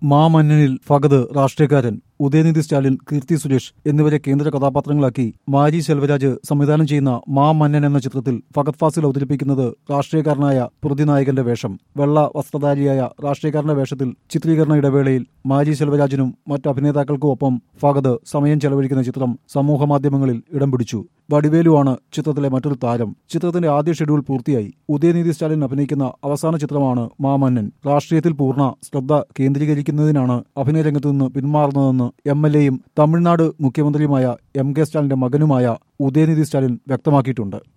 മാമന്നനിൽ ഫഗത് രാഷ്ട്രീയക്കാരൻ ഉദയനിധി സ്റ്റാലിൻ കീർത്തി സുരേഷ് എന്നിവരെ കേന്ദ്ര കഥാപാത്രങ്ങളാക്കി മാരി സെൽവരാജ് സംവിധാനം ചെയ്യുന്ന മാ മന്നൻ എന്ന ചിത്രത്തിൽ ഫഗത് ഫാസിൽ അവതരിപ്പിക്കുന്നത് രാഷ്ട്രീയക്കാരനായ പ്രതിനായകന്റെ വേഷം വെള്ള വസ്ത്രധാരിയായ രാഷ്ട്രീയക്കാരന്റെ വേഷത്തിൽ ചിത്രീകരണ ഇടവേളയിൽ മാരി സെൽവരാജിനും മറ്റ് അഭിനേതാക്കൾക്കും ഒപ്പം ഫഗത് സമയം ചെലവഴിക്കുന്ന ചിത്രം സമൂഹ മാധ്യമങ്ങളിൽ ഇടം പിടിച്ചു വടിവേലുവാണ് ചിത്രത്തിലെ മറ്റൊരു താരം ചിത്രത്തിന്റെ ആദ്യ ഷെഡ്യൂൾ പൂർത്തിയായി ഉദയനിധി സ്റ്റാലിൻ അഭിനയിക്കുന്ന അവസാന ചിത്രമാണ് മാമന്നൻ രാഷ്ട്രീയത്തിൽ പൂർണ്ണ ശ്രദ്ധ കേന്ദ്രീകരിക്കുന്നതിനാണ് അഭിനയരംഗത്തു നിന്ന് പിന്മാറുന്നതെന്ന് എം എൽ എയും തമിഴ്നാട് മുഖ്യമന്ത്രിയുമായ എം കെ സ്റ്റാലിന്റെ മകനുമായ ഉദയനിധി സ്റ്റാലിൻ വ്യക്തമാക്കിയിട്ടുണ്ട്